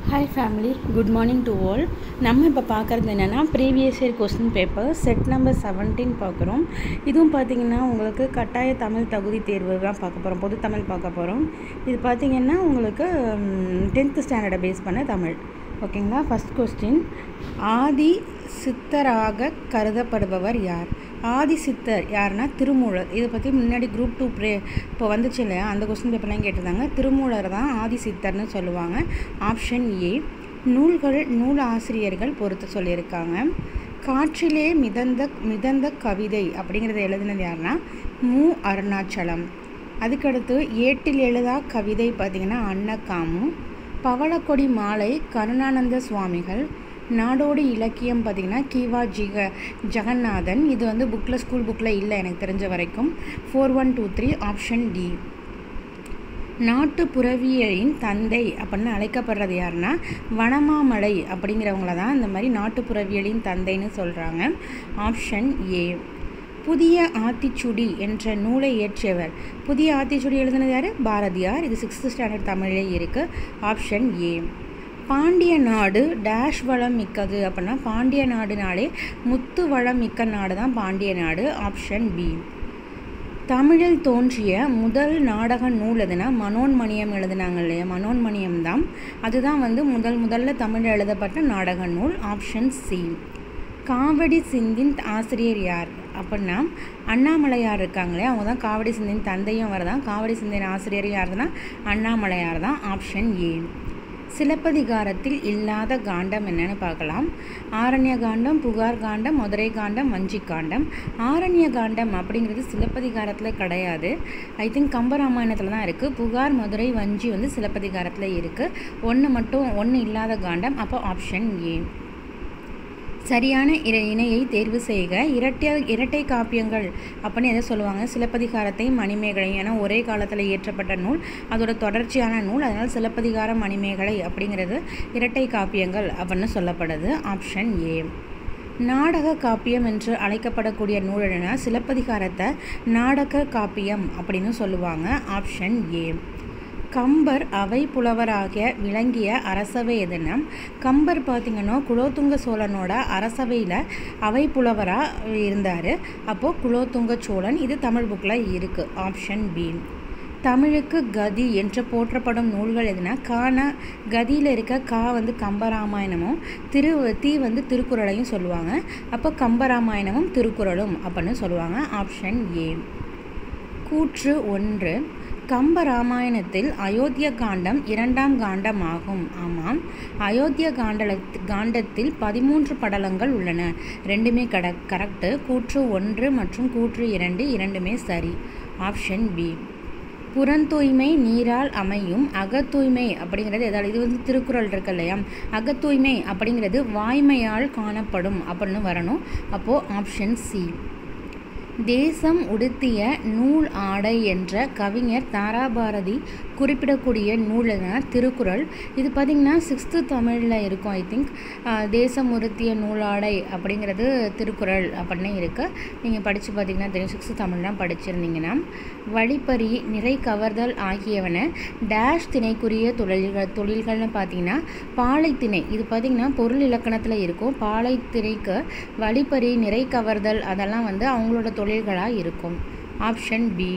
hi family good morning to all நம்ம இப்போ பார்க்குறது என்னென்னா previous year question paper set number seventeen பார்க்குறோம் இதுவும் பார்த்தீங்கன்னா உங்களுக்கு கட்டாய தமிழ் தகுதி தேர்வு தான் பார்க்க போகிறோம் பொது தமிழ் பார்க்க போகிறோம் இது பார்த்தீங்கன்னா உங்களுக்கு டென்த்து ஸ்டாண்டர்டை பேஸ் பண்ண தமிழ் ஓகேங்களா ஃபஸ்ட் கொஸ்டின் ஆதி சித்தராக கருதப்படுபவர் யார் ஆதி சித்தர் யாருன்னா திருமூலர் இதை பற்றி முன்னாடி குரூப் டூ ப்ரே இப்போ வந்துச்சு இல்லையா அந்த கொஸ்டின் பேப்பர்லாம் கேட்டிருந்தாங்க திருமூலர் தான் ஆதி சித்தர்னு சொல்லுவாங்க ஆப்ஷன் ஏ நூல்கள் நூல் ஆசிரியர்கள் பொறுத்து சொல்லியிருக்காங்க காற்றிலே மிதந்த மிதந்த கவிதை அப்படிங்கிறத எழுதினது யாருன்னா மு அருணாச்சலம் அதுக்கடுத்து ஏட்டில் எழுதா கவிதை பார்த்திங்கன்னா அன்னக்காமு பவளக்கொடி மாலை கருணானந்த சுவாமிகள் நாடோடி இலக்கியம் பார்த்திங்கன்னா கீவா ஜிக ஜெகநாதன் இது வந்து புக்கில் ஸ்கூல் புக்கில் இல்லை எனக்கு தெரிஞ்ச வரைக்கும் four one two three option D நாட்டு புறவியலின் தந்தை அப்படின்னு அழைக்கப்படுறது யாருன்னா வனமாமலை அப்படிங்கிறவங்கள தான் இந்த மாதிரி நாட்டு புறவியலின் தந்தைன்னு சொல்கிறாங்க ஆப்ஷன் ஏ புதிய ஆத்திச்சுடி என்ற நூலை இயற்றியவர் புதிய ஆத்திச்சுடி எழுதினது யார் பாரதியார் இது சிக்ஸ்த்து ஸ்டாண்டர்ட் தமிழிலே இருக்குது ஆப்ஷன் ஏ பாண்டிய நாடு டேஷ் வளம் மிக்கது அப்படின்னா பாண்டிய நாடுனாலே முத்து வளம் மிக்க நாடு தான் பாண்டிய நாடு ஆப்ஷன் பி தமிழில் தோன்றிய முதல் நாடக நூல் எதுனா மனோன்மணியம் எழுதினாங்க இல்லையா மனோன்மணியம் தான் அதுதான் வந்து முதல் முதல்ல தமிழில் எழுதப்பட்ட நாடக நூல் ஆப்ஷன் சி காவடி சிந்தின் ஆசிரியர் யார் அப்படின்னா அண்ணாமலையார் இருக்காங்களே அவங்க தான் காவடி சிந்தின் தந்தையும் அவர் தான் காவடி சிந்தின் ஆசிரியர் யாருன்னா அண்ணாமலையார் தான் ஆப்ஷன் ஏ சிலப்பதிகாரத்தில் இல்லாத காண்டம் என்னன்னு பார்க்கலாம் ஆரண்ய காண்டம் புகார் காண்டம் மதுரை காண்டம் வஞ்சி காண்டம் ஆரண்ய காண்டம் அப்படிங்கிறது சிலப்பதிகாரத்தில் கிடையாது ஐ திங்க் கம்பராமாயணத்தில் தான் இருக்குது புகார் மதுரை வஞ்சி வந்து சிலப்பதிகாரத்தில் இருக்குது ஒன்று மட்டும் ஒன்று இல்லாத காண்டம் அப்போ ஆப்ஷன் ஏ சரியான இர இணையை தேர்வு செய்க இரட்டை இரட்டை காப்பியங்கள் அப்படின்னு எதை சொல்லுவாங்க சிலப்பதிகாரத்தையும் மணிமேகலையும் ஏன்னா ஒரே காலத்தில் இயற்றப்பட்ட நூல் அதோட தொடர்ச்சியான நூல் அதனால் சிலப்பதிகார மணிமேகலை அப்படிங்கிறது இரட்டை காப்பியங்கள் அப்படின்னு சொல்லப்படுது ஆப்ஷன் ஏ நாடக காப்பியம் என்று அழைக்கப்படக்கூடிய நூல் என்னன்னா சிலப்பதிகாரத்தை நாடக காப்பியம் அப்படின்னு சொல்லுவாங்க ஆப்ஷன் ஏ கம்பர் அவை புலவராக விளங்கிய அரசவை எதுனா கம்பர் பார்த்திங்கன்னா குலோத்துங்க சோழனோட அரசவையில் அவை புலவராக இருந்தார் அப்போது குலோத்துங்க சோழன் இது தமிழ் புக்கில் இருக்குது ஆப்ஷன் பி தமிழுக்கு கதி என்று போற்றப்படும் நூல்கள் எதுனா கான கதியில் இருக்க கா வந்து கம்பராமாயணமும் திரு தீ வந்து திருக்குறளையும் சொல்லுவாங்க அப்போ கம்பராமாயணமும் திருக்குறளும் அப்படின்னு சொல்லுவாங்க ஆப்ஷன் ஏ கூற்று ஒன்று கம்ப ராமாயணத்தில் அயோத்திய காண்டம் இரண்டாம் காண்டம் ஆகும் ஆமாம் அயோத்திய காண்டல காண்டத்தில் பதிமூன்று படலங்கள் உள்ளன ரெண்டுமே கட கரெக்டு கூற்று ஒன்று மற்றும் கூற்று இரண்டு இரண்டுமே சரி ஆப்ஷன் பி புறந்தூய்மை நீரால் அமையும் அகத்தூய்மை அப்படிங்கிறது எதாவது இது வந்து திருக்குறள் இருக்கு இல்லையா அகத்தூய்மை அப்படிங்கிறது வாய்மையால் காணப்படும் அப்படின்னு வரணும் அப்போது ஆப்ஷன் சி தேசம் உடுத்திய நூல் ஆடை என்ற கவிஞர் தாராபாரதி குறிப்பிடக்கூடிய நூல்னா திருக்குறள் இது பார்த்திங்கன்னா சிக்ஸ்த்து தமிழில் இருக்கும் ஐ திங்க் தேசம் உடுத்திய நூலாடை அப்படிங்கிறது திருக்குறள் அப்படின்னு இருக்குது நீங்கள் படித்து பார்த்தீங்கன்னா தெரியும் சிக்ஸ்த்து தமிழ்லாம் படிச்சிருந்தீங்கன்னா வழிப்பறி நிறை கவர்தல் ஆகியவன டேஷ் திணைக்குரிய தொழில்கள் தொழில்கள்னு பார்த்தீங்கன்னா பாலைத்திணை இது பார்த்திங்கன்னா பொருள் இலக்கணத்தில் இருக்கும் பாலைத்திணைக்கு வழிப்பறி நிறை கவர்தல் அதெல்லாம் வந்து அவங்களோட தொழில்களாக இருக்கும் ஆப்ஷன் பி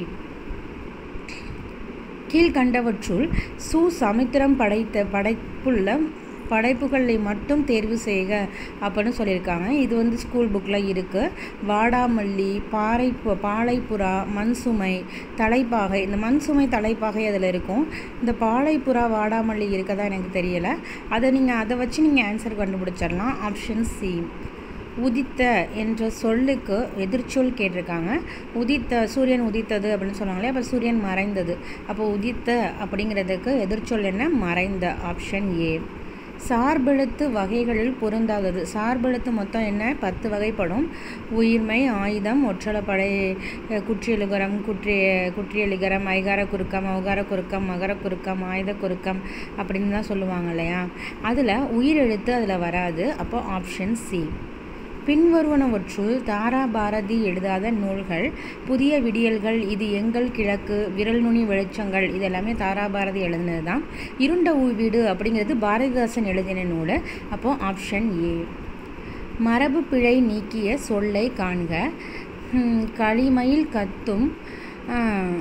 கீழ்கண்டவற்றுள் சு சமுத்திரம் படைத்த படைப்புள்ள படைப்புகளை மட்டும் தேர்வு செய்க அப்படின்னு சொல்லியிருக்காங்க இது வந்து ஸ்கூல் புக்கில் இருக்குது வாடாமல்லி பாறை பாலைப்புறா மண்சுமை தலைப்பாகை இந்த மண்சுமை தலைப்பாகை அதில் இருக்கும் இந்த பாலைப்புறா வாடாமல்லி இருக்கதா எனக்கு தெரியலை அதை நீங்கள் அதை வச்சு நீங்கள் ஆன்சர் கண்டுபிடிச்சிடலாம் ஆப்ஷன் சி உதித்த என்ற சொல்லுக்கு எதிர்ச்சொல் கேட்டிருக்காங்க உதித்த சூரியன் உதித்தது அப்படின்னு சொன்னாங்களே அப்போ சூரியன் மறைந்தது அப்போ உதித்த அப்படிங்கிறதுக்கு எதிர்ச்சொல் என்ன மறைந்த ஆப்ஷன் ஏ சார்பெழுத்து வகைகளில் பொருந்தாதது சார்பெழுத்து மொத்தம் என்ன பத்து வகைப்படும் உயிர்மை ஆயுதம் ஒற்றளப்படை குற்றியலுகரம் குற்றிய குற்றியலிகரம் ஐகார குறுக்கம் அவகார குறுக்கம் மகர குறுக்கம் ஆயுத குறுக்கம் அப்படின்னு தான் சொல்லுவாங்க இல்லையா அதில் உயிரெழுத்து அதில் வராது அப்போ ஆப்ஷன் சி பின்வருவனவற்றுள் தாரா பாரதி எழுதாத நூல்கள் புதிய விடியல்கள் இது எங்கள் கிழக்கு விரல் நுனி வெளிச்சங்கள் இது எல்லாமே தாரா பாரதி எழுதினது தான் இருண்ட ஊ- வீடு அப்படிங்கிறது பாரதிதாசன் எழுதின நூல் அப்போ ஆப்ஷன் ஏ மரபு பிழை நீக்கிய சொல்லை காண்க ஹம், களிமயில் கத்தும் ஆ,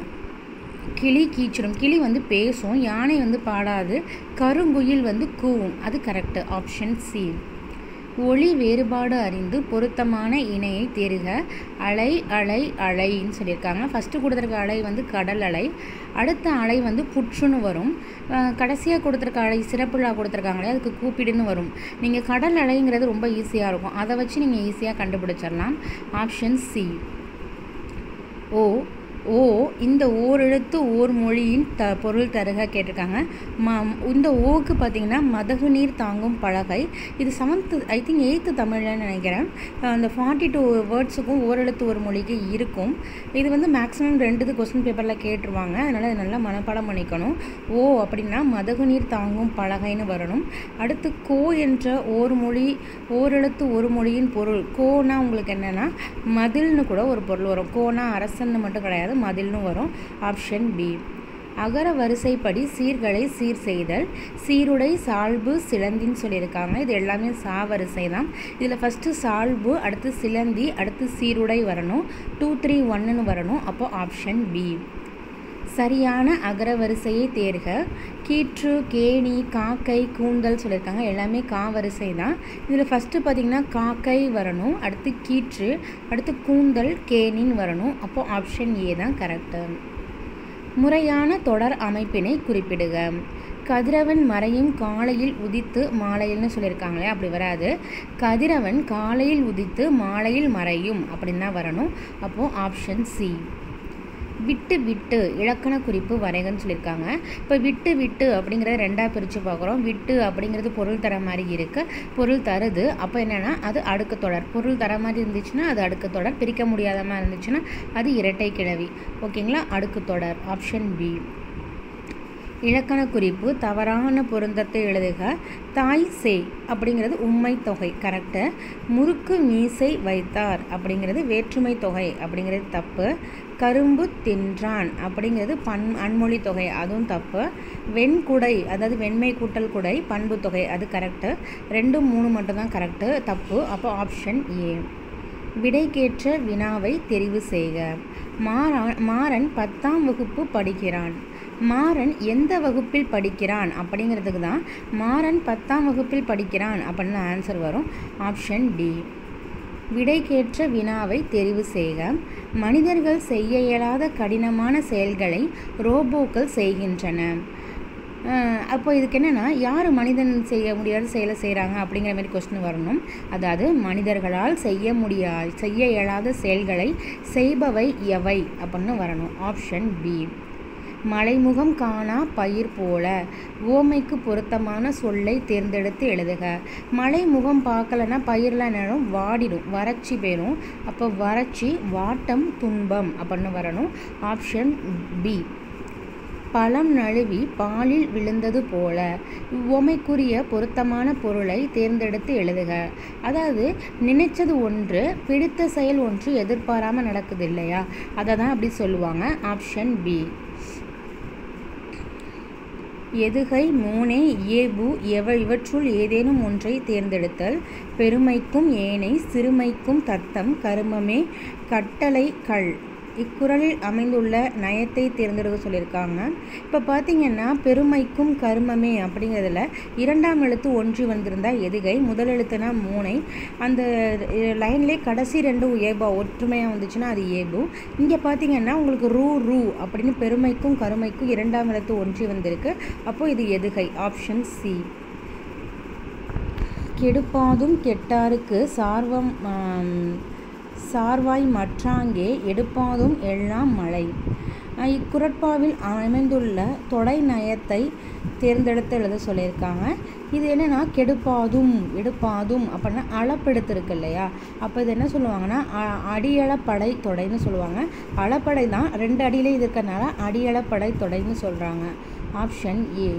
கிளி கீச்சிடும் கிளி வந்து பேசும் யானை வந்து பாடாது கருங்குயில் வந்து கூவும் அது கரெக்டு ஆப்ஷன் சி ஒளி வேறுபாடு அறிந்து பொருத்தமான இணையை தேர்க அலை அலை அலைன்னு சொல்லியிருக்காங்க ஃபஸ்ட்டு கொடுத்துருக்க அலை வந்து கடல் அலை அடுத்த அலை வந்து புற்றுன்னு வரும் கடைசியாக கொடுத்துருக்க அலை சிறப்புலா கொடுத்துருக்காங்களே அதுக்கு கூப்பிடுன்னு வரும் நீங்கள் கடல் அலைங்கிறது ரொம்ப ஈஸியாக இருக்கும் அதை வச்சு நீங்கள் ஈஸியாக கண்டுபிடிச்சிடலாம் ஆப்ஷன் சி ஓ ஓ இந்த ஓரெழுத்து ஓர் மொழியின் த பொருள் தருக கேட்டிருக்காங்க ம இந்த ஓக்கு பார்த்தீங்கன்னா மதகு நீர் தாங்கும் பலகை இது செவன்த்து ஐ திங்க் எயித்து தமிழ்னு நினைக்கிறேன் அஹ் அந்த ஃபார்ட்டி டூ வேர்ட்ஸுக்கும் ஓரெழுத்து ஒரு மொழிக்கு இருக்கும் இது வந்து மேக்ஸிமம் ரெண்டு கொஸ்டின் பேப்பரில் கேட்டுருவாங்க அதனால் இது நல்லா மனப்பாடம் பண்ணிக்கணும் ஓ அப்படின்னா மதகு நீர் தாங்கும் பலகைன்னு வரணும் அடுத்து கோ என்ற ஓர் மொழி ஓரெழுத்து ஒரு மொழியின் பொருள் கோனா உங்களுக்கு என்னென்னா மதில்னு கூட ஒரு பொருள் வரும் கோனா அரசன்னு மட்டும் கிடையாது மதில்னு வரும் ஆப்ஷன் பி அகர வரிசைப்படி சீர்களை சீர் செய்தல் சீருடை சால்பு சிலந்தின்னு சொல்லியிருக்காங்க இது எல்லாமே சா வரிசை தான் இதில் ஃபஸ்ட்டு சால்பு அடுத்து சிலந்தி அடுத்து சீருடை வரணும் டூ த்ரீ ஒன்னுன்னு வரணும் அப்போ ஆப்ஷன் பி சரியான அகரவரிசையை தேர்க கீற்று கேணி காக்கை கூந்தல் சொல்லியிருக்காங்க எல்லாமே கா வரிசை தான் இதில் ஃபஸ்ட்டு பார்த்தீங்கன்னா காக்கை வரணும் அடுத்து கீற்று அடுத்து கூந்தல் கேணின்னு வரணும் அப்போ ஆப்ஷன் ஏ தான் கரெக்டு முறையான தொடர் அமைப்பினை குறிப்பிடுக கதிரவன் மறையும் காலையில் உதித்து மாலையில்னு சொல்லியிருக்காங்களே அப்படி வராது கதிரவன் காலையில் உதித்து மாலையில் மறையும் அப்படின்னு தான் வரணும் அப்போது ஆப்ஷன் சி விட்டு விட்டு இலக்கண குறிப்பு வரைகன்னு சொல்லியிருக்காங்க இப்போ விட்டு விட்டு அப்படிங்கிறத ரெண்டாக பிரித்து பார்க்குறோம் விட்டு அப்படிங்கிறது பொருள் தர மாதிரி இருக்குது பொருள் தருது அப்போ என்னென்னா அது அடுக்கு தொடர் பொருள் தர மாதிரி இருந்துச்சுன்னா அது அடுக்கு தொடர் பிரிக்க முடியாத மாதிரி இருந்துச்சுன்னா அது இரட்டை கிழவி ஓகேங்களா அடுக்கு தொடர் ஆப்ஷன் பி இலக்கண குறிப்பு தவறான பொருந்தத்தை எழுதுக தாய் செய் அப்படிங்கிறது உண்மை தொகை கரெக்டு முறுக்கு மீசை வைத்தார் அப்படிங்கிறது வேற்றுமை தொகை அப்படிங்கிறது தப்பு கரும்பு தின்றான் அப்படிங்கிறது பன் அன்மொழி தொகை அதுவும் தப்பு வெண்குடை அதாவது வெண்மை கூட்டல் குடை பண்பு தொகை அது கரெக்டு ரெண்டு மூணு மட்டும்தான் கரெக்டு தப்பு அப்போ ஆப்ஷன் ஏ விடைக்கேற்ற வினாவை தெரிவு செய்க மாறா மாறன் பத்தாம் வகுப்பு படிக்கிறான் மாறன் எந்த வகுப்பில் படிக்கிறான் அப்படிங்கிறதுக்கு தான் மாறன் பத்தாம் வகுப்பில் படிக்கிறான் அப்படின்னு ஆன்சர் வரும் ஆப்ஷன் டி விடைக்கேற்ற வினாவை தெரிவு செய்க மனிதர்கள் செய்ய இயலாத கடினமான செயல்களை ரோபோக்கள் செய்கின்றன அஹ் அப்போ இதுக்கு என்னென்னா யார் மனிதன் செய்ய முடியாத செயலை செய்கிறாங்க அப்படிங்கிற மாதிரி கொஸ்டின் வரணும் அதாவது மனிதர்களால் செய்ய முடியாது செய்ய இயலாத செயல்களை செய்பவை எவை அப்படின்னு வரணும் ஆப்ஷன் பி மலைமுகம் காணா பயிர் போல ஓமைக்கு பொருத்தமான சொல்லை தேர்ந்தெடுத்து எழுதுக மலைமுகம் பார்க்கலன்னா பயிரெலாம் நேரம் வாடிடும் வறட்சி போயிடும் அப்போ வறட்சி வாட்டம் துன்பம் அப்படின்னு வரணும் ஆப்ஷன் பி பழம் நழுவி பாலில் விழுந்தது போல உவமைக்குரிய பொருத்தமான பொருளை தேர்ந்தெடுத்து எழுதுக அதாவது நினைச்சது ஒன்று பிடித்த செயல் ஒன்று எதிர்பாராமல் நடக்குது இல்லையா அதை தான் அப்படி சொல்லுவாங்க ஆப்ஷன் பி எதுகை மூனே இயேபு எவ இவற்றுள் ஏதேனும் ஒன்றை தேர்ந்தெடுத்தல் பெருமைக்கும் ஏனை சிறுமைக்கும் தத்தம் கருமமே கட்டளை கள் இக்குறளில் அமைந்துள்ள நயத்தை தேர்ந்தெடுக்க சொல்லியிருக்காங்க இப்போ பார்த்தீங்கன்னா பெருமைக்கும் கருமமே அப்படிங்கிறதுல இரண்டாம் எழுத்து ஒன்றி வந்திருந்தா எதுகை முதல் எழுத்துனா மூனை அந்த லைன்லேயே கடைசி ரெண்டும் ஏபா ஒற்றுமையாக வந்துச்சுன்னா அது ஏபு இங்கே பார்த்தீங்கன்னா உங்களுக்கு ரூ ரூ அப்படின்னு பெருமைக்கும் கருமைக்கும் இரண்டாம் எழுத்து ஒன்றி வந்திருக்கு அப்போ இது எதுகை ஆப்ஷன் சி கெடுப்பாதும் கெட்டாருக்கு சார்வம் ஆம், சார்வாய் மற்றாங்கே எடுப்பாதும் எல்லாம் மழை அஹ் இக்குறட்பாவில் அமைந்துள்ள தொடை நயத்தை தேர்ந்தெடுத்து எழுத சொல்லியிருக்காங்க இது என்னென்னா கெடுப்பாதும் எடுப்பாதும் அப்படின்னா அளப்பெடுத்திருக்கு இல்லையா அப்போ இது என்ன சொல்லுவாங்கன்னா அ- அடியளப்படை தொடைன்னு சொல்லுவாங்க அளப்படை தான் ரெண்டு அடியிலே இது இருக்கறனால அடியளப்படை தொடைன்னு சொல்கிறாங்க ஆப்ஷன் ஏ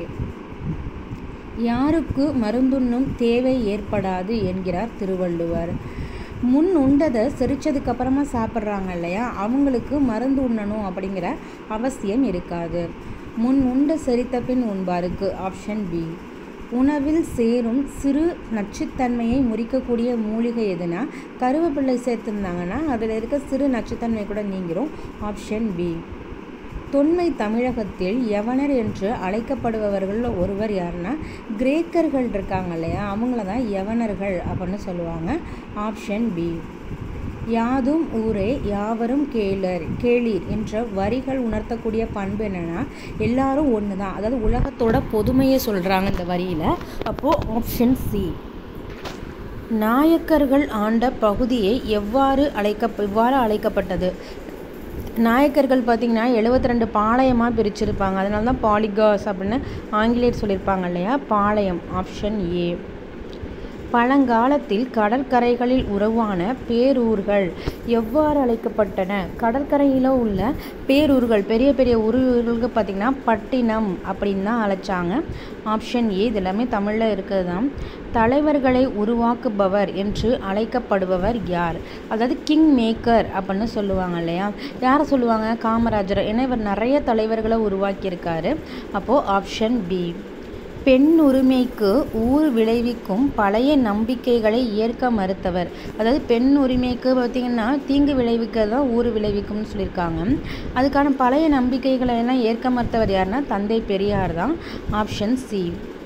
யாருக்கு மருந்துண்ணும் தேவை ஏற்படாது என்கிறார் திருவள்ளுவர் முன் உண்டதை செரிச்சதுக்கப்புறமா சாப்பிட்றாங்க இல்லையா அவங்களுக்கு மருந்து உண்ணணும் அப்படிங்கிற அவசியம் இருக்காது முன் உண்ட செரித்த பின் உண்பாருக்கு ஆப்ஷன் பி உணவில் சேரும் சிறு நச்சுத்தன்மையை முறிக்கக்கூடிய மூலிகை எதுனா கருவேப்பிள்ளை சேர்த்துருந்தாங்கன்னா அதில் இருக்க சிறு நச்சுத்தன்மை கூட நீங்கிரும் ஆப்ஷன் பி தொன்மை தமிழகத்தில் யவனர் என்று அழைக்கப்படுபவர்கள் ஒருவர் யாருன்னா கிரேக்கர்கள் இருக்காங்க இல்லையா அவங்கள தான் யவனர்கள் அப்படின்னு சொல்லுவாங்க ஆப்ஷன் பி யாதும் ஊரே யாவரும் கேளர் கேளீர் என்ற வரிகள் உணர்த்தக்கூடிய பண்பு என்னென்னா எல்லாரும் ஒன்று தான் அதாவது உலகத்தோட பொதுமையை சொல்கிறாங்க இந்த வரியில் அப்போது ஆப்ஷன் சி நாயக்கர்கள் ஆண்ட பகுதியை எவ்வாறு அழைக்க இவ்வாறு அழைக்கப்பட்டது நாயக்கர்கள் பார்த்திங்கன்னா எழுபத்தி ரெண்டு பாளையமாக பிரிச்சிருப்பாங்க அதனால தான் பாலிகாஸ் அப்படின்னு ஆங்கிலேயர் சொல்லியிருப்பாங்க இல்லையா பாளையம் ஆப்ஷன் ஏ பழங்காலத்தில் கடற்கரைகளில் உருவான பேரூர்கள் எவ்வாறு அழைக்கப்பட்டன கடற்கரையில் உள்ள பேரூர்கள் பெரிய பெரிய ஊர்களுக்கு பார்த்திங்கன்னா பட்டினம் அப்படின்னு தான் அழைச்சாங்க ஆப்ஷன் ஏ இது எல்லாமே தமிழில் இருக்கிறது தான் தலைவர்களை உருவாக்குபவர் என்று அழைக்கப்படுபவர் யார் அதாவது கிங் மேக்கர் அப்படின்னு சொல்லுவாங்க இல்லையா யாரை சொல்லுவாங்க காமராஜர் ஏன்னா இவர் நிறைய தலைவர்களை உருவாக்கியிருக்காரு அப்போது ஆப்ஷன் பி பெண் உரிமைக்கு ஊர் விளைவிக்கும் பழைய நம்பிக்கைகளை ஏற்க மறுத்தவர் அதாவது பெண் உரிமைக்கு பார்த்திங்கன்னா தீங்கு விளைவிக்க தான் ஊர் விளைவிக்கும்னு சொல்லியிருக்காங்க அதுக்கான பழைய நம்பிக்கைகளை எல்லாம் ஏற்க மறுத்தவர் யாருன்னா தந்தை பெரியார் தான் ஆப்ஷன் சி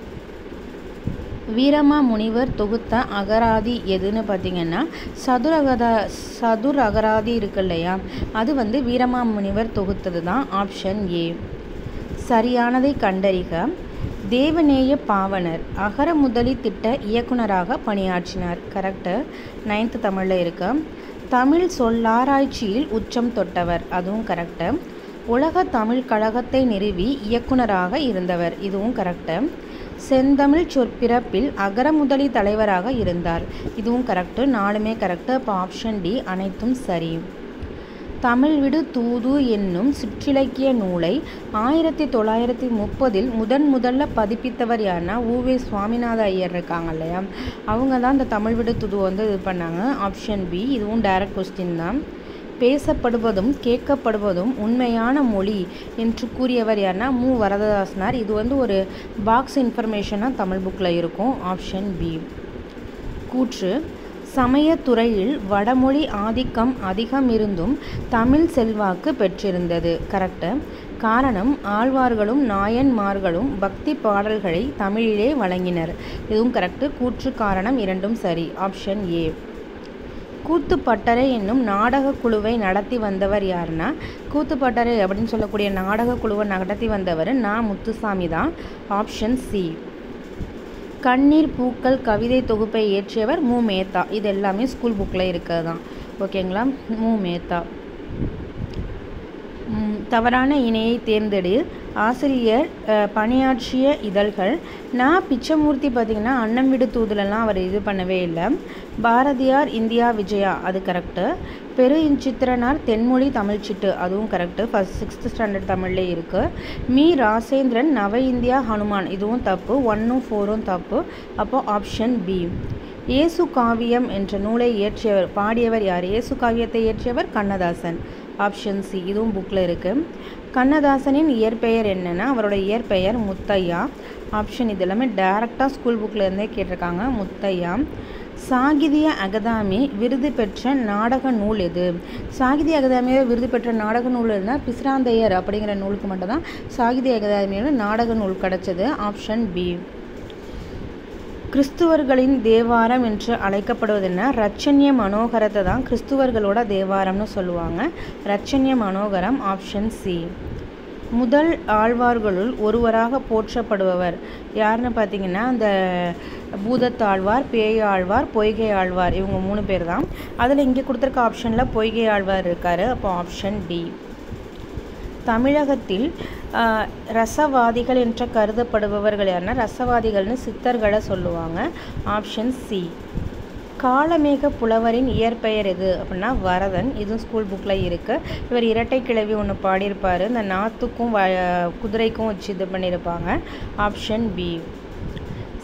வீரமா முனிவர் தொகுத்த அகராதி எதுன்னு பார்த்தீங்கன்னா சதுரகதா சதுர் அகராதி இருக்கு இல்லையா அது வந்து வீரமா முனிவர் தொகுத்தது தான் ஆப்ஷன் ஏ சரியானதை கண்டறிக தேவநேய பாவனர் அகர முதலி திட்ட இயக்குனராக பணியாற்றினார் கரெக்டு நைன்த்து தமிழில் இருக்கு தமிழ் சொல்லாராய்ச்சியில் உச்சம் தொட்டவர் அதுவும் கரெக்டு உலக தமிழ் கழகத்தை நிறுவி இயக்குனராக இருந்தவர் இதுவும் கரெக்டு செந்தமிழ் சொற்பிறப்பில் அகரமுதலி தலைவராக இருந்தார் இதுவும் கரெக்டு நாலுமே கரெக்டு அப்போ ஆப்ஷன் டி அனைத்தும் சரி தமிழ் விடு தூது என்னும் சிற்றிலக்கிய நூலை ஆயிரத்தி தொள்ளாயிரத்தி முப்பதில் முதன் முதல்ல பதிப்பித்தவர் யாருன்னா ஊவே சுவாமிநாத ஐயர் இருக்காங்க இல்லையா அவங்க தான் இந்த தமிழ் விடு தூது வந்து இது பண்ணாங்க ஆப்ஷன் பி இதுவும் டைரக்ட் கொஸ்டின் தான் பேசப்படுவதும் கேட்கப்படுவதும் உண்மையான மொழி என்று கூறியவர் யாருன்னா மு வரததாசனார் இது வந்து ஒரு பாக்ஸ் இன்ஃபர்மேஷனாக தமிழ் புக்கில் இருக்கும் ஆப்ஷன் பி கூற்று சமயத்துறையில் வடமொழி ஆதிக்கம் அதிகம் இருந்தும் தமிழ் செல்வாக்கு பெற்றிருந்தது கரெக்டு காரணம் ஆழ்வார்களும் நாயன்மார்களும் பக்தி பாடல்களை தமிழிலே வழங்கினர் இதுவும் கரெக்டு கூற்று காரணம் இரண்டும் சரி ஆப்ஷன் ஏ கூத்துப்பட்டறை என்னும் நாடக குழுவை நடத்தி வந்தவர் யாருன்னா கூத்துப்பட்டறை அப்படின்னு சொல்லக்கூடிய நாடக குழுவை நடத்தி வந்தவர் நா முத்துசாமி தான் ஆப்ஷன் சி கண்ணீர் பூக்கள் கவிதை தொகுப்பை இயற்றியவர் மு மேத்தா இது எல்லாமே ஸ்கூல் புக்கில் இருக்கிறது தான் ஓகேங்களா மு மேத்தா தவறான இணையை தேர்ந்தெடு ஆசிரியர் பணியாற்றிய இதழ்கள் நான் பிச்சமூர்த்தி பார்த்திங்கன்னா அன்னம் விடு தூதுலலாம் அவர் இது பண்ணவே இல்லை பாரதியார் இந்தியா விஜயா அது கரெக்டு பெரு சித்திரனார் தென்மொழி தமிழ்ச்சிட்டு அதுவும் கரெக்டு ஃபஸ்ட் சிக்ஸ்த் ஸ்டாண்டர்ட் தமிழ்லே இருக்குது மீ ராசேந்திரன் நவ இந்தியா ஹனுமான் இதுவும் தப்பு ஒன்னும் ஃபோரும் தப்பு அப்போது ஆப்ஷன் பி இயேசு காவியம் என்ற நூலை இயற்றியவர் பாடியவர் யார் இயேசு காவியத்தை இயற்றியவர் கண்ணதாசன் ஆப்ஷன் சி இதுவும் புக்கில் இருக்குது கண்ணதாசனின் இயற்பெயர் என்னென்னா அவரோட இயற்பெயர் முத்தையா ஆப்ஷன் இது எல்லாமே டேரெக்டாக ஸ்கூல் புக்கில் இருந்தே கேட்டிருக்காங்க முத்தையா சாகித்ய அகாதமி விருது பெற்ற நாடக நூல் எது சாகித்ய அகாதமியை விருது பெற்ற நாடக நூல் இருந்தால் பிசிராந்தையர் அப்படிங்கிற நூலுக்கு மட்டும்தான் சாகித்ய அகாதமியோட நாடக நூல் கிடச்சது ஆப்ஷன் பி கிறிஸ்துவர்களின் தேவாரம் என்று அழைக்கப்படுவதுன்னா ரச்சன்ய மனோகரத்தை தான் கிறிஸ்துவர்களோட தேவாரம்னு சொல்லுவாங்க ரச்சன்ய மனோகரம் ஆப்ஷன் சி முதல் ஆழ்வார்களுள் ஒருவராக போற்றப்படுபவர் யாருன்னு பார்த்தீங்கன்னா அந்த பூதத்தாழ்வார் பேய் ஆழ்வார் பொய்கை ஆழ்வார் இவங்க மூணு பேர் தான் அதில் இங்கே கொடுத்துருக்க ஆப்ஷனில் பொய்கை ஆழ்வார் இருக்கார் அப்போ ஆப்ஷன் டி தமிழகத்தில் ரசவாதிகள் என்று கருதப்படுபவர்கள் யாருன்னா ரசவாதிகள்னு சித்தர்களை சொல்லுவாங்க ஆப்ஷன் சி காளமேக புலவரின் இயற்பெயர் எது அப்படின்னா வரதன் இதுவும் ஸ்கூல் புக்கில் இருக்குது இவர் இரட்டை கிழவி ஒன்று பாடியிருப்பார் இந்த நாத்துக்கும் வ குதிரைக்கும் வச்சு இது பண்ணியிருப்பாங்க ஆப்ஷன் பி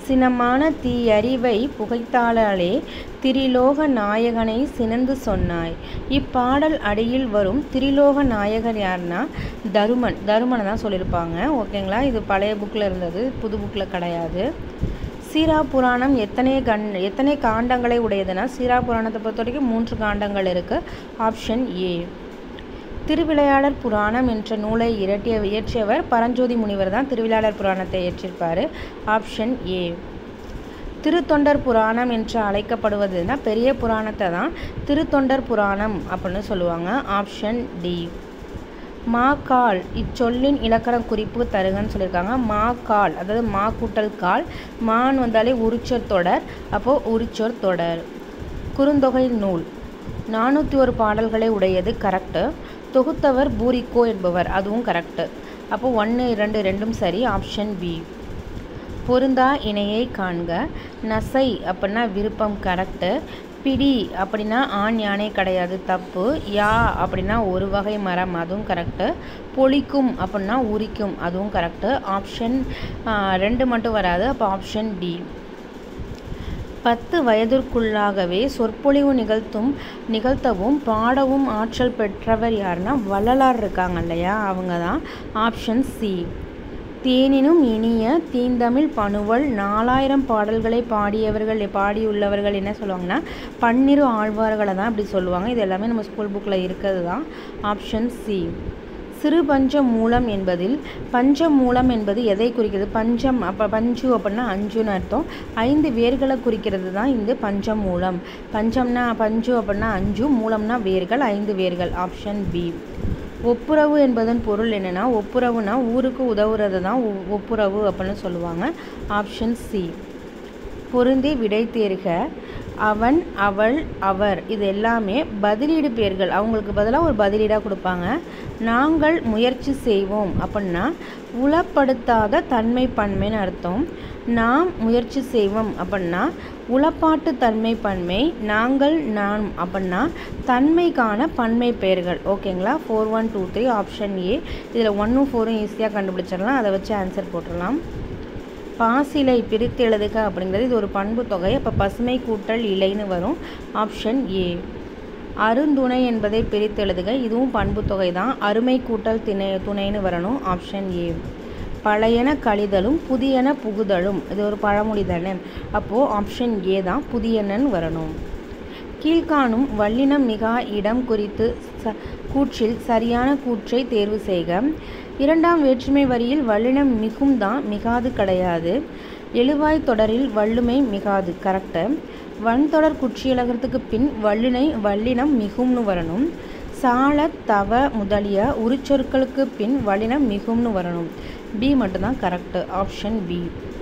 சினமான தீயறிவை புகைத்தாளே திரிலோக நாயகனை சினந்து சொன்னாய் இப்பாடல் அடியில் வரும் திரிலோக நாயகர் யாருன்னா தருமன் தருமனை தான் சொல்லியிருப்பாங்க ஓகேங்களா இது பழைய புக்கில் இருந்தது புது புக்கில் கிடையாது சீரா புராணம் எத்தனை கண் எத்தனை காண்டங்களை உடையதுன்னா சீரா புராணத்தை பொறுத்த வரைக்கும் மூன்று காண்டங்கள் இருக்குது ஆப்ஷன் ஏ திருவிளையாடற் புராணம் என்ற நூலை இரட்டிய இயற்றியவர் பரஞ்சோதி முனிவர் தான் திருவிளையாடற் புராணத்தை இயற்றியிருப்பார் ஆப்ஷன் ஏ திருத்தொண்டர் புராணம் என்று அழைக்கப்படுவதுன்னா பெரிய புராணத்தை தான் திருத்தொண்டர் புராணம் அப்படின்னு சொல்லுவாங்க ஆப்ஷன் டி மா கால் இச்சொல்லின் இலக்கண குறிப்பு தருகன்னு சொல்லியிருக்காங்க மா கால் அதாவது மா கூட்டல் கால் மான் வந்தாலே உரிச்சொற் தொடர் அப்போது உரிச்சொற் தொடர் குறுந்தொகை நூல் நானூற்றி ஒரு பாடல்களை உடையது கரெக்டு தொகுத்தவர் பூரிக்கோ என்பவர் அதுவும் கரெக்டு அப்போ ஒன்று இரண்டு ரெண்டும் சரி ஆப்ஷன் பி பொருந்தா இணையை காண்க நசை அப்படின்னா விருப்பம் கரெக்டு பிடி அப்படின்னா ஆண் யானை கிடையாது தப்பு யா அப்படின்னா ஒரு வகை மரம் அதுவும் கரெக்டு பொழிக்கும் அப்படின்னா உரிக்கும் அதுவும் கரெக்டு ஆப்ஷன் ரெண்டு மட்டும் வராது அப்போ ஆப்ஷன் டி பத்து வயதிற்குள்ளாகவே சொற்பொழிவு நிகழ்த்தும் நிகழ்த்தவும் பாடவும் ஆற்றல் பெற்றவர் யாருன்னா வள்ளலார் இருக்காங்க இல்லையா அவங்க தான் ஆப்ஷன் சி தேனினும் இனிய தீந்தமிழ் பணுவல் நாலாயிரம் பாடல்களை பாடியவர்கள் பாடியுள்ளவர்கள் என்ன சொல்லுவாங்கன்னா பன்னிரு ஆழ்வார்களை தான் இப்படி சொல்லுவாங்க இது எல்லாமே நம்ம ஸ்கூல் புக்கில் இருக்கிறது தான் ஆப்ஷன் சி சிறு பஞ்ச மூலம் என்பதில் பஞ்ச மூலம் என்பது எதை குறிக்கிறது பஞ்சம் அப்போ பஞ்சு அப்படின்னா அஞ்சுன்னு அர்த்தம் ஐந்து வேர்களை குறிக்கிறது தான் இந்த பஞ்சம் மூலம் பஞ்சம்னா பஞ்சு அப்படின்னா அஞ்சு மூலம்னா வேர்கள் ஐந்து வேர்கள் ஆப்ஷன் பி ஒப்புரவு என்பதன் பொருள் என்னென்னா ஒப்புரவுனா ஊருக்கு உதவுறது தான் ஒப்புரவு அப்படின்னு சொல்லுவாங்க ஆப்ஷன் சி பொருந்தி விடை தேர்க அவன் அவள் அவர் இது எல்லாமே பதிலீடு பெயர்கள் அவங்களுக்கு பதிலாக ஒரு பதிலீடாக கொடுப்பாங்க நாங்கள் முயற்சி செய்வோம் அப்படின்னா உளப்படுத்தாத தன்மை பன்மைன்னு அர்த்தம் நாம் முயற்சி செய்வோம் அப்படின்னா உளப்பாட்டு தன்மை பன்மை நாங்கள் நாம் அப்படின்னா தன்மைக்கான பன்மை பெயர்கள் ஓகேங்களா four one two three option A இதில் ஒன்றும் ஃபோரும் ஈஸியாக கண்டுபிடிச்சிடலாம் அதை வச்சு ஆன்சர் போட்டுடலாம் பாசிலை பிரித்து எழுதுக அப்படிங்கிறது இது ஒரு பண்பு தொகை அப்போ பசுமை கூட்டல் இலைன்னு வரும் ஆப்ஷன் ஏ அருந்துணை என்பதை பிரித்து எழுதுக இதுவும் பண்பு தொகை தான் அருமை கூட்டல் திணை துணைன்னு வரணும் ஆப்ஷன் ஏ பழையன கழிதலும் புதியன புகுதலும் இது ஒரு பழமொழி தானே அப்போது ஆப்ஷன் ஏ தான் புதியனன்னு வரணும் கீழ்காணும் வல்லினம் மிகா இடம் குறித்து ச கூற்றில் சரியான கூற்றை தேர்வு செய்க இரண்டாம் வேற்றுமை வரியில் வல்லினம் மிகும் தான் மிகாது கிடையாது எழுவாய் தொடரில் வள்ளுமை மிகாது கரெக்டு வன்தொடர் குற்றியலகத்துக்கு பின் வல்லினை வல்லினம் மிகும்னு வரணும் சால தவ முதலிய உரிச்சொற்களுக்கு பின் வல்லினம் மிகும்னு வரணும் பி மட்டும்தான் கரெக்டு ஆப்ஷன் பி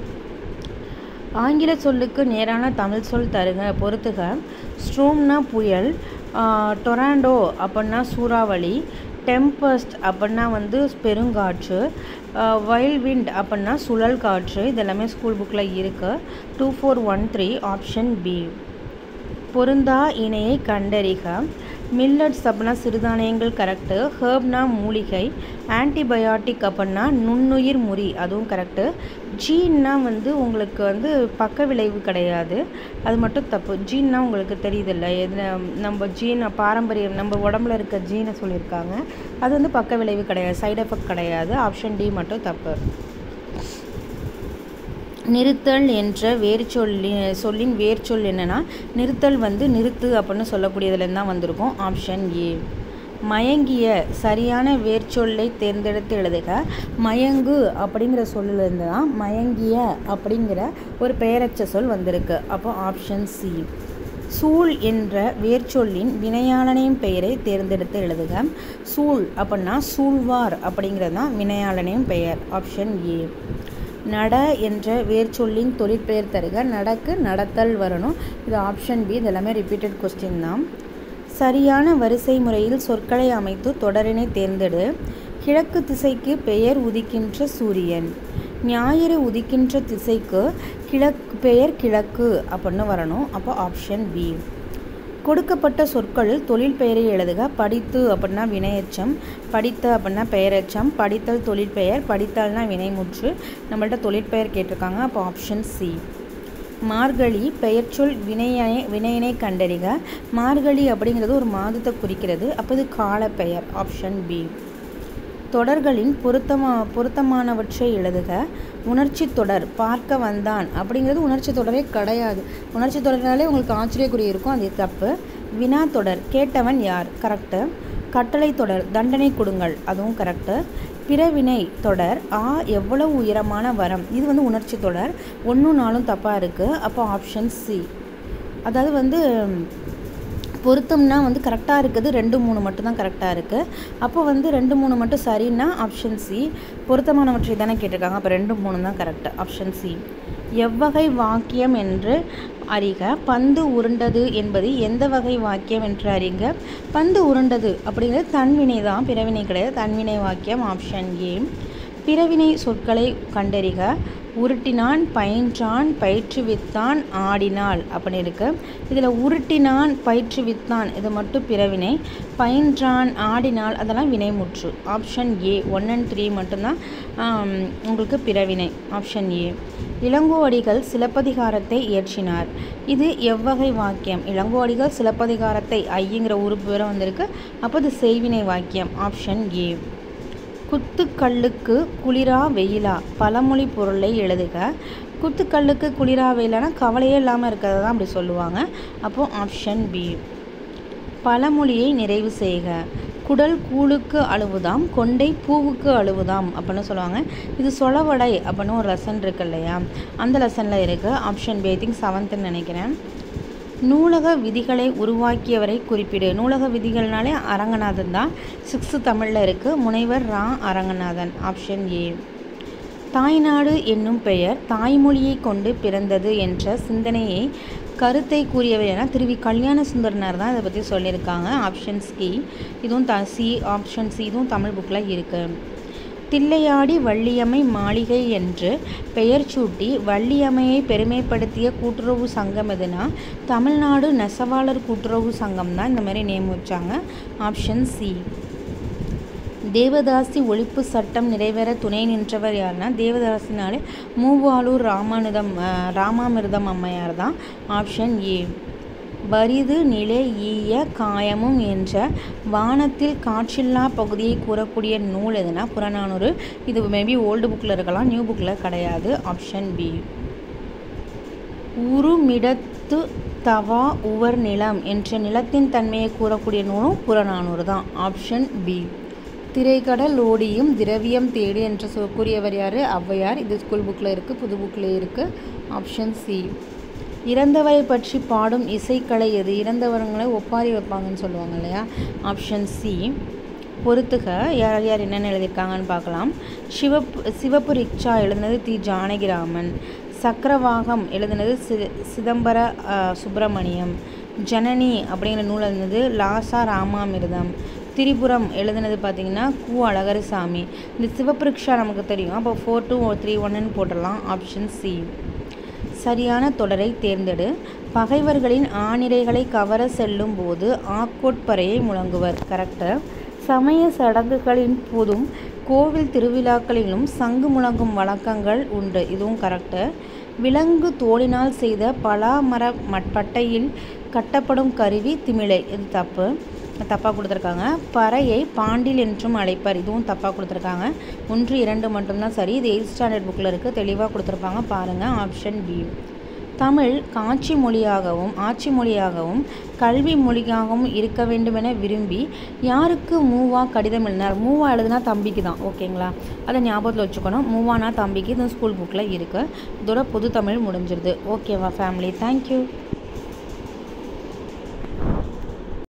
ஆங்கில சொல்லுக்கு நேரான தமிழ் சொல் தருக பொறுத்துக ஸ்ட்ரோம்னா புயல் டொராண்டோ அப்படின்னா சூறாவளி டெம்பஸ்ட் அப்படின்னா வந்து பெருங்காற்று வைல்ட் விண்ட் அப்படின்னா சுழல் காற்று இதெல்லாமே ஸ்கூல் புக்கில் இருக்குது two four one three option B பொருந்தா இணையை கண்டறிக மில்லட்ஸ் அப்படின்னா சிறுதானியங்கள் கரெக்டு ஹேர்ப்னா மூலிகை ஆன்டிபயாட்டிக் அப்படின்னா நுண்ணுயிர் முறி அதுவும் கரெக்டு ஜீன்னா வந்து உங்களுக்கு வந்து பக்க விளைவு கிடையாது அது மட்டும் தப்பு ஜீன்னா உங்களுக்கு தெரியுதில்ல எது நம்ம ஜீன் பாரம்பரியம் நம்ம உடம்புல இருக்க ஜீனை சொல்லியிருக்காங்க அது வந்து பக்க விளைவு கிடையாது சைடு எஃபெக்ட் கிடையாது ஆப்ஷன் டி மட்டும் தப்பு நிறுத்தல் என்ற வேர் சொல்லி சொல்லின் வேர் சொல் என்னென்னா நிறுத்தல் வந்து நிறுத்து அப்படின்னு சொல்லக்கூடியதுலேருந்து தான் வந்திருக்கும் ஆப்ஷன் ஏ மயங்கிய சரியான வேர்ச்சொல்லை தேர்ந்தெடுத்து எழுதுக மயங்கு அப்படிங்கிற சொல்லிலிருந்து தான் மயங்கிய அப்படிங்கிற ஒரு பெயரச்ச சொல் வந்திருக்கு அப்போ ஆப்ஷன் சி சூழ் என்ற வேர்ச்சொல்லின் வினையாளனையும் பெயரை தேர்ந்தெடுத்து எழுதுக சூழ் அப்படின்னா சூழ்வார் அப்படிங்கிறது தான் வினையாளனையும் பெயர் ஆப்ஷன் ஏ நட என்ற வேர்ச்சொல்லின் தொழிற்பெயர் தருக நடக்கு நடத்தல் வரணும் இது ஆப்ஷன் பி இதெல்லாமே ரிப்பீட்டட் கொஸ்டின் தான் சரியான வரிசை முறையில் சொற்களை அமைத்து தொடரினை தேர்ந்தெடு கிழக்கு திசைக்கு பெயர் உதிக்கின்ற சூரியன் ஞாயிறு உதிக்கின்ற திசைக்கு கிழக்கு பெயர் கிழக்கு அப்படின்னு வரணும் அப்போ ஆப்ஷன் பி கொடுக்கப்பட்ட சொற்களில் தொழில் பெயரை எழுதுக படித்து அப்படின்னா வினையெச்சம் படித்த அப்படின்னா பெயரெச்சம் படித்தல் தொழில் பெயர் படித்தல்னா வினைமுற்று நம்மள்ட்ட தொழிற்பெயர் கேட்டிருக்காங்க அப்போ ஆப்ஷன் சி மார்கழி பெயர்ச்சொல் வினையனை வினையினை கண்டறிக மார்கழி அப்படிங்கிறது ஒரு மாதத்தை குறிக்கிறது அப்போ இது காலப்பெயர் ஆப்ஷன் பி தொடர்களின் பொருத்தமா பொருத்தமானவற்றை எழுதுக உணர்ச்சி தொடர் பார்க்க வந்தான் அப்படிங்கிறது உணர்ச்சி தொடரே கிடையாது உணர்ச்சி தொடர்னாலே உங்களுக்கு ஆச்சரியக்குறி இருக்கும் அது தப்பு வினா தொடர் கேட்டவன் யார் கரெக்டு கட்டளை தொடர் தண்டனை கொடுங்கள் அதுவும் கரெக்டு பிறவினை தொடர் ஆ எவ்வளவு உயரமான வரம் இது வந்து உணர்ச்சி தொடர் ஒன்றும் நாளும் தப்பாக இருக்குது அப்போ ஆப்ஷன் சி அதாவது வந்து பொருத்தம்னா வந்து கரெக்டாக இருக்குது ரெண்டு மூணு மட்டும்தான் கரெக்டாக இருக்குது அப்போ வந்து ரெண்டு மூணு மட்டும் சரின்னா ஆப்ஷன் சி பொருத்தமானவற்றை தானே கேட்டிருக்காங்க அப்போ ரெண்டு மூணு தான் கரெக்டு ஆப்ஷன் சி எவ்வகை வாக்கியம் என்று அறிக பந்து உருண்டது என்பது எந்த வகை வாக்கியம் என்று அறிக பந்து உருண்டது அப்படிங்கிறது தன்வினை தான் பிறவினை கிடையாது தன்வினை வாக்கியம் ஆப்ஷன் ஏ பிறவினை சொற்களை கண்டறிக உருட்டினான் பயின்றான் பயிற்றுவித்தான் ஆடினாள் அப்படின்னு இருக்கு இதில் உருட்டினான் பயிற்றுவித்தான் இது மட்டும் பிறவினை பயின்றான் ஆடினாள் அதெல்லாம் வினைமுற்று option A one and three மட்டும்தான் ஆம், உங்களுக்கு பிறவினை ஆப்ஷன் ஏ இளங்கோவடிகள் சிலப்பதிகாரத்தை இயற்றினார் இது எவ்வகை வாக்கியம் இளங்கோவடிகள் சிலப்பதிகாரத்தை ஐங்கிற உறுப்பு வேற வந்திருக்கு அப்போ இது செய்வினை வாக்கியம் ஆப்ஷன் ஏ குத்துக்கல்லுக்கு குளிரா வெயிலா பழமொழி பொருளை எழுதுக குத்துக்கல்லுக்கு குளிரா வெயிலானா கவலையே இல்லாமல் இருக்கிறத தான் அப்படி சொல்லுவாங்க அப்போ ஆப்ஷன் பி பழமொழியை நிறைவு செய்க குடல் கூழுக்கு அழுவுதாம் கொண்டை பூவுக்கு அழுவுதாம் அப்படின்னு சொல்லுவாங்க இது சொலவடை அப்படின்னு ஒரு லெசன் இருக்கு இல்லையா அந்த லெசனில் இருக்குது ஆப்ஷன் பி ஐ திங்க் செவன்த்துன்னு நினைக்கிறேன் நூலக விதிகளை உருவாக்கியவரை குறிப்பிடு நூலக விதிகள்னாலே அரங்கநாதன் தான் சிக்ஸ்த்து தமிழில் இருக்குது முனைவர் ரா அரங்கநாதன் ஆப்ஷன் ஏ தாய்நாடு என்னும் பெயர் தாய்மொழியை கொண்டு பிறந்தது என்ற சிந்தனையை கருத்தை கூறியவர் என திருவி கல்யாண சுந்தரனார் தான் இதை பற்றி சொல்லியிருக்காங்க ஆப்ஷன் சி இதுவும் த சி ஆப்ஷன் சி இதுவும் தமிழ் புக்கில் இருக்குது தில்லையாடி வள்ளியம்மை மாளிகை என்று பெயர் சூட்டி வள்ளியம்மையை பெருமைப்படுத்திய கூட்டுறவு சங்கம் எதுனா தமிழ்நாடு நெசவாளர் கூட்டுறவு சங்கம் தான் இந்த மாதிரி நேம் வச்சாங்க ஆப்ஷன் சி தேவதாசி ஒழிப்பு சட்டம் நிறைவேற துணை நின்றவர் யாருன்னா தேவதாசினாலே மூவாளூர் ராமானுதம் அஹ், ராமாமிர்தம் அம்மையார் தான் ஆப்ஷன் ஏ வரிது நிலை ஈய காயமும் என்ற வானத்தில் காற்றில்லா பகுதியை கூறக்கூடிய நூல் எதுனா புறநானூறு இது மேபி ஓல்டு புக்கில் இருக்கலாம் நியூ புக்கில் கிடையாது ஆப்ஷன் பி உருமிடத்து தவா உவர் நிலம் என்ற நிலத்தின் தன்மையை கூறக்கூடிய நூலும் புறநானூறு தான் ஆப்ஷன் பி திரைக்கடல் ஓடியும் திரவியம் தேடி என்று சொ- கூறியவர் யார் ஔவையார் இது ஸ்கூல் புக்கில் இருக்குது புது புக்கில் இருக்குது ஆப்ஷன் சி இறந்தவரை பற்றி பாடும் இசைக்கலை எது இறந்தவர்களை ஒப்பாரி வைப்பாங்கன்னு சொல்லுவாங்க இல்லையா ஆப்ஷன் சி பொறுத்துக யார் யார் என்னென்ன எழுதியிருக்காங்கன்னு பார்க்கலாம் சிவப் சிவப்பு ரிக்ஷா எழுதினது தி ஜானகிராமன் சக்கரவாகம் எழுதினது சி சிதம்பர அஹ், சுப்பிரமணியம் ஜனனி அப்படிங்கிற நூல் எழுதினது லாசா ராமாமிர்தம் திரிபுரம் எழுதினது பார்த்தீங்கன்னா கு அழகரிசாமி இந்த சிவப்பு ரிக்ஷா நமக்கு தெரியும் அப்போ ஃபோர் டூ த்ரீ ஒன்னு போட்டுடலாம் ஆப்ஷன் சி சரியான தொடரை தேர்ந்தெடு பகைவர்களின் ஆணிரைகளை கவர செல்லும் போது ஆக்கோட்பறையை முழங்குவர் கரெக்டு சமய சடங்குகளின் போதும் கோவில் திருவிழாக்களிலும் சங்கு முழங்கும் வழக்கங்கள் உண்டு இதுவும் கரெக்டு விலங்கு தோலினால் செய்த பலாமர மட்பட்டையில் கட்டப்படும் கருவி திமிழை இது தப்பு தப்பாக கொடுத்துருக்காங்க பறையை பாண்டில் என்றும் அழைப்பர் இதுவும் தப்பாக கொடுத்துருக்காங்க ஒன்று இரண்டு மட்டும்தான் சரி இது எயிட் ஸ்டாண்டர்ட் புக்கில் இருக்குது தெளிவாக கொடுத்துருப்பாங்க பாருங்கள் ஆப்ஷன் பி தமிழ் காட்சி மொழியாகவும் ஆட்சி மொழியாகவும் கல்வி மொழியாகவும் இருக்க வேண்டுமென விரும்பி யாருக்கு மூவா கடிதம் எழுதினார் மூவா எழுதுனா தம்பிக்கு தான் ஓகேங்களா அதை ஞாபகத்தில் வச்சுக்கணும் மூவானா தம்பிக்கு இது ஸ்கூல் புக்கில் இருக்குது இதோட பொது தமிழ் முடிஞ்சிருது ஓகேவா ஃபேமிலி தேங்க்யூ